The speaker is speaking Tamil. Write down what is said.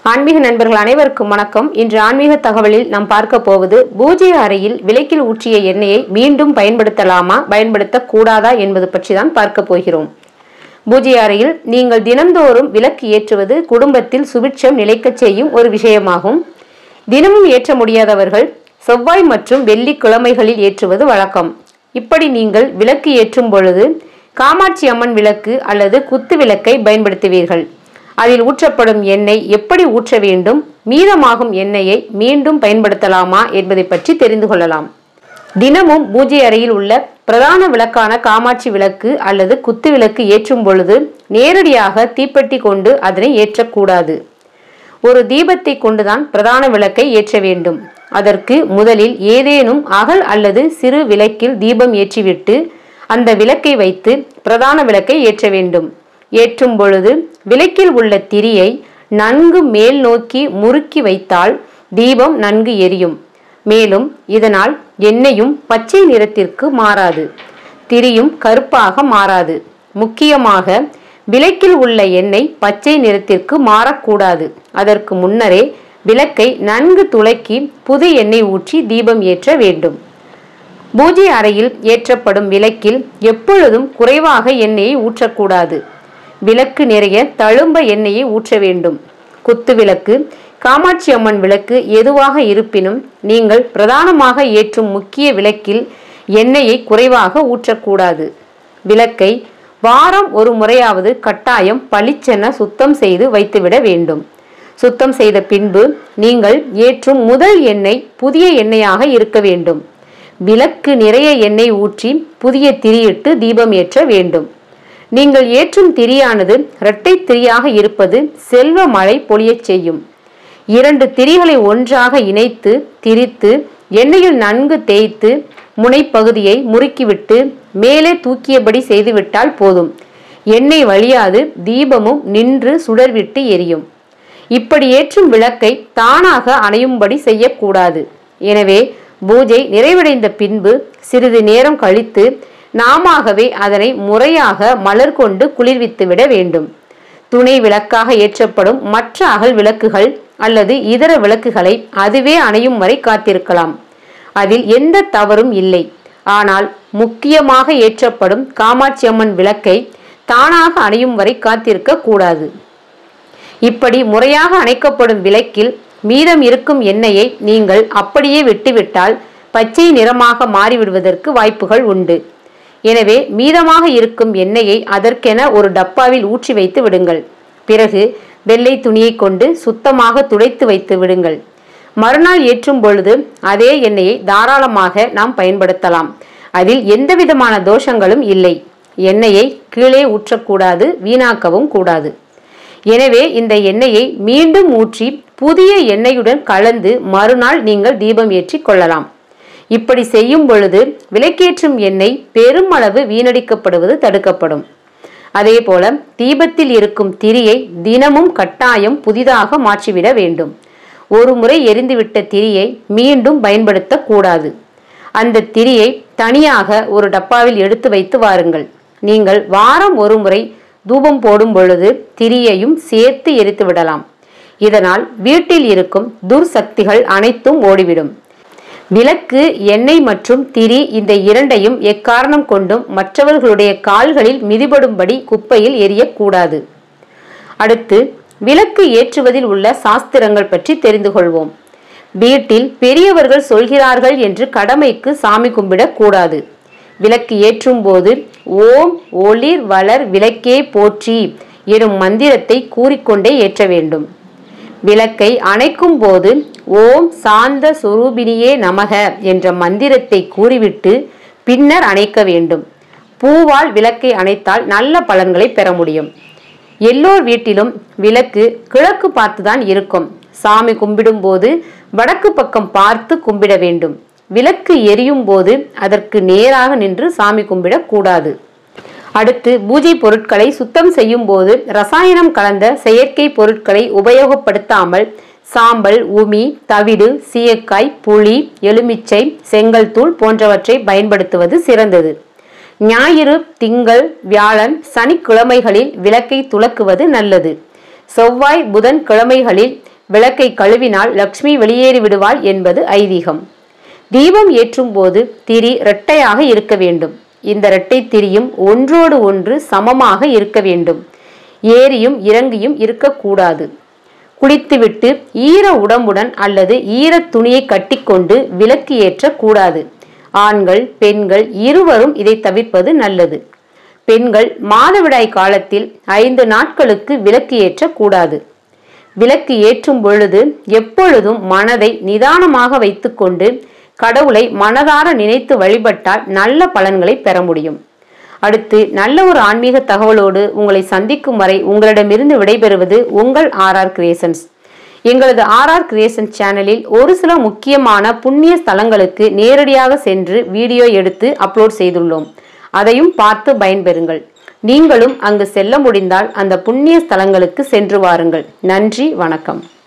ஆன்மீக நண்பர்கள் அனைவருக்கும் வணக்கம் இன்று ஆன்மீக தகவலில் நாம் பார்க்க போவது பூஜை அறையில் விளக்கில் ஊற்றிய எண்ணெயை மீண்டும் பயன்படுத்தலாமா பயன்படுத்தக்கூடாதா என்பது பற்றி தான் பார்க்க போகிறோம் பூஜை அறையில் நீங்கள் தினந்தோறும் விளக்கு ஏற்றுவது குடும்பத்தில் சுபிட்சம் நிலைக்கச் செய்யும் ஒரு விஷயமாகும் தினமும் ஏற்ற முடியாதவர்கள் செவ்வாய் மற்றும் வெள்ளிக்கிழமைகளில் ஏற்றுவது வழக்கம் இப்படி நீங்கள் விளக்கு ஏற்றும் பொழுது காமாட்சி அம்மன் விளக்கு அல்லது குத்து விளக்கை பயன்படுத்துவீர்கள் அதில் ஊற்றப்படும் எண்ணெய் எப்படி ஊற்ற வேண்டும் மீதமாகும் எண்ணெயை மீண்டும் பயன்படுத்தலாமா என்பதை பற்றி தெரிந்து கொள்ளலாம் தினமும் பூஜை அறையில் உள்ள பிரதான விளக்கான காமாட்சி விளக்கு அல்லது குத்து விளக்கு ஏற்றும் பொழுது நேரடியாக தீப்பெட்டி கொண்டு அதனை ஏற்றக்கூடாது ஒரு தீபத்தை கொண்டுதான் பிரதான விளக்கை ஏற்ற வேண்டும் அதற்கு முதலில் ஏதேனும் அகல் அல்லது சிறு விளக்கில் தீபம் ஏற்றிவிட்டு அந்த விளக்கை வைத்து பிரதான விளக்கை ஏற்ற வேண்டும் ஏற்றும் பொழுது விளக்கில் உள்ள திரியை நன்கு மேல் நோக்கி முறுக்கி வைத்தால் தீபம் நன்கு எரியும் மேலும் இதனால் எண்ணெயும் பச்சை நிறத்திற்கு மாறாது திரியும் கருப்பாக மாறாது முக்கியமாக விளக்கில் உள்ள எண்ணெய் பச்சை நிறத்திற்கு மாறக்கூடாது அதற்கு முன்னரே விளக்கை நன்கு துளக்கி புது எண்ணெய் ஊற்றி தீபம் ஏற்ற வேண்டும் பூஜை அறையில் ஏற்றப்படும் விளக்கில் எப்பொழுதும் குறைவாக எண்ணெயை ஊற்றக்கூடாது விளக்கு நிறைய தழும்ப எண்ணெயை ஊற்ற வேண்டும் குத்து விளக்கு காமாட்சி அம்மன் விளக்கு எதுவாக இருப்பினும் நீங்கள் பிரதானமாக ஏற்றும் முக்கிய விளக்கில் எண்ணெயை குறைவாக ஊற்றக்கூடாது விளக்கை வாரம் ஒரு முறையாவது கட்டாயம் பளிச்சென சுத்தம் செய்து வைத்துவிட வேண்டும் சுத்தம் செய்த பின்பு நீங்கள் ஏற்றும் முதல் எண்ணெய் புதிய எண்ணெயாக இருக்க வேண்டும் விளக்கு நிறைய எண்ணெய் ஊற்றி புதிய திரியிட்டு தீபம் ஏற்ற வேண்டும் நீங்கள் ஏற்றும் திரியானது இரட்டை திரியாக இருப்பது செல்வ மழை பொழியச் செய்யும் இரண்டு திரிகளை ஒன்றாக இணைத்து திரித்து எண்ணெயில் நன்கு தேய்த்து முனைப்பகுதியை முறுக்கிவிட்டு மேலே தூக்கியபடி செய்துவிட்டால் போதும் எண்ணெய் வழியாது தீபமும் நின்று சுடர்விட்டு எரியும் இப்படி ஏற்றும் விளக்கை தானாக அணையும்படி செய்யக்கூடாது எனவே பூஜை நிறைவடைந்த பின்பு சிறிது நேரம் கழித்து நாமாகவே அதனை முறையாக மலர் கொண்டு குளிர்வித்து விட வேண்டும் துணை விளக்காக ஏற்றப்படும் மற்ற அகல் விளக்குகள் அல்லது இதர விளக்குகளை அதுவே அணையும் வரை காத்திருக்கலாம் அதில் எந்த தவறும் இல்லை ஆனால் முக்கியமாக ஏற்றப்படும் காமாட்சி அம்மன் விளக்கை தானாக அணையும் வரை காத்திருக்க கூடாது இப்படி முறையாக அணைக்கப்படும் விளக்கில் மீதம் இருக்கும் எண்ணெயை நீங்கள் அப்படியே விட்டுவிட்டால் பச்சை நிறமாக மாறிவிடுவதற்கு வாய்ப்புகள் உண்டு எனவே மீதமாக இருக்கும் எண்ணெயை அதற்கென ஒரு டப்பாவில் ஊற்றி வைத்து விடுங்கள் பிறகு வெள்ளை துணியை கொண்டு சுத்தமாக துடைத்து வைத்து விடுங்கள் மறுநாள் ஏற்றும் பொழுது அதே எண்ணெயை தாராளமாக நாம் பயன்படுத்தலாம் அதில் எந்தவிதமான தோஷங்களும் இல்லை எண்ணெயை கீழே ஊற்றக்கூடாது வீணாக்கவும் கூடாது எனவே இந்த எண்ணெயை மீண்டும் ஊற்றி புதிய எண்ணெயுடன் கலந்து மறுநாள் நீங்கள் தீபம் ஏற்றி கொள்ளலாம் இப்படி செய்யும் பொழுது விளக்கேற்றும் எண்ணெய் பெருமளவு வீணடிக்கப்படுவது தடுக்கப்படும் அதே போல தீபத்தில் இருக்கும் திரியை தினமும் கட்டாயம் புதிதாக மாற்றிவிட வேண்டும் ஒரு முறை எரிந்துவிட்ட திரியை மீண்டும் பயன்படுத்தக்கூடாது அந்த திரியை தனியாக ஒரு டப்பாவில் எடுத்து வைத்து வாருங்கள் நீங்கள் வாரம் ஒரு முறை தூபம் போடும் பொழுது திரியையும் சேர்த்து எரித்து விடலாம் இதனால் வீட்டில் இருக்கும் துர்சக்திகள் அனைத்தும் ஓடிவிடும் விளக்கு எண்ணெய் மற்றும் திரி இந்த இரண்டையும் எக்காரணம் கொண்டும் மற்றவர்களுடைய கால்களில் மிதிபடும்படி குப்பையில் எரியக்கூடாது அடுத்து விளக்கு ஏற்றுவதில் உள்ள சாஸ்திரங்கள் பற்றி தெரிந்து கொள்வோம் வீட்டில் பெரியவர்கள் சொல்கிறார்கள் என்று கடமைக்கு சாமி கும்பிடக் கூடாது விளக்கு ஏற்றும் போது ஓம் ஒளிர் வளர் விளக்கே போற்றி எனும் மந்திரத்தை கூறிக்கொண்டே ஏற்ற வேண்டும் விளக்கை அணைக்கும் போது ஓம் சாந்த சுரூபினியே நமக என்ற மந்திரத்தை கூறிவிட்டு பின்னர் அணைக்க வேண்டும் பூவால் விளக்கை அணைத்தால் நல்ல பலன்களை பெற முடியும் எல்லோர் வீட்டிலும் விளக்கு கிழக்கு பார்த்துதான் இருக்கும் சாமி கும்பிடும் போது வடக்கு பக்கம் பார்த்து கும்பிட வேண்டும் விளக்கு எரியும் போது அதற்கு நேராக நின்று சாமி கும்பிடக் கூடாது அடுத்து பூஜை பொருட்களை சுத்தம் செய்யும் போது ரசாயனம் கலந்த செயற்கை பொருட்களை உபயோகப்படுத்தாமல் சாம்பல் உமி தவிடு சீயக்காய் புளி எலுமிச்சை செங்கல் தூள் போன்றவற்றை பயன்படுத்துவது சிறந்தது ஞாயிறு திங்கள் வியாழன் சனிக்கிழமைகளில் விளக்கை துலக்குவது நல்லது செவ்வாய் புதன் கிழமைகளில் விளக்கை கழுவினால் லக்ஷ்மி வெளியேறி விடுவாள் என்பது ஐதீகம் தீபம் ஏற்றும் போது திரி இரட்டையாக இருக்க வேண்டும் இந்த இரட்டை திரியும் ஒன்றோடு ஒன்று சமமாக இருக்க வேண்டும் ஏரியும் இறங்கியும் இருக்கக்கூடாது குளித்துவிட்டு ஈர உடம்புடன் அல்லது ஈர துணியை கட்டிக்கொண்டு விளக்கு ஏற்றக்கூடாது ஆண்கள் பெண்கள் இருவரும் இதை தவிர்ப்பது நல்லது பெண்கள் மாதவிடாய் காலத்தில் ஐந்து நாட்களுக்கு விளக்கு ஏற்றக்கூடாது விளக்கு ஏற்றும் பொழுது எப்பொழுதும் மனதை நிதானமாக வைத்துக்கொண்டு கடவுளை மனதார நினைத்து வழிபட்டால் நல்ல பலன்களை பெற முடியும் அடுத்து நல்ல ஒரு ஆன்மீக தகவலோடு உங்களை சந்திக்கும் வரை உங்களிடமிருந்து விடைபெறுவது உங்கள் ஆர்ஆர் கிரியேஷன்ஸ் எங்களது ஆர்ஆர் கிரியேஷன் சேனலில் ஒரு சில முக்கியமான புண்ணிய ஸ்தலங்களுக்கு நேரடியாக சென்று வீடியோ எடுத்து அப்லோட் செய்துள்ளோம் அதையும் பார்த்து பயன்பெறுங்கள் நீங்களும் அங்கு செல்ல முடிந்தால் அந்த புண்ணிய ஸ்தலங்களுக்கு சென்று வாருங்கள் நன்றி வணக்கம்